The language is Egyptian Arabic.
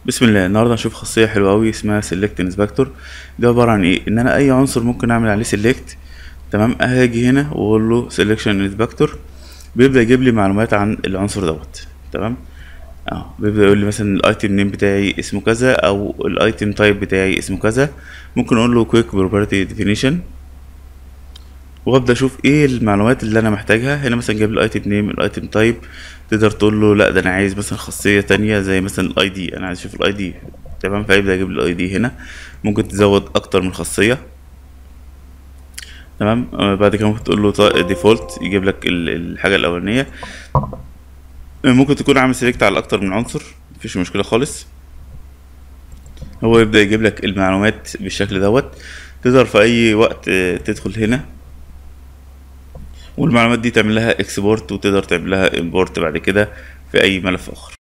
بسم الله النهارده هنشوف خاصيه حلوه قوي اسمها سيلكت انسبكتور دي عباره عن ايه ان انا اي عنصر ممكن اعمل عليه سيلكت تمام هاجي هنا واقول له سيلكشن انسبكتور بيبدا يجيب لي معلومات عن العنصر دوت تمام اه بيبدا يقول لي مثلا الايتم نيم بتاعي اسمه كذا او الايتم تايب بتاعي اسمه كذا ممكن اقول له كويك بروبرتي ديفينيشن وابدا اشوف ايه المعلومات اللي انا محتاجها هنا مثلا جايب الايتم نيم الايتم تايب تقدر تقول له لا ده انا عايز مثلا خاصيه تانية زي مثلا الاي دي انا عايز اشوف الاي دي تمام فيبدا يجيب الاي دي هنا ممكن تزود اكتر من خاصيه تمام آه، بعد كده ممكن تقول له ديفولت يجيب لك ال- الحاجه الاولانيه آه، ممكن تكون عامل سيلكت على اكتر من عنصر مفيش مشكله خالص هو يبدا يجيب لك المعلومات بالشكل دوت تقدر في اي وقت آه، تدخل هنا والمعلومات دي تعمل لها اكسبورت وتقدر تعمل لها امبورت بعد كده في اي ملف اخر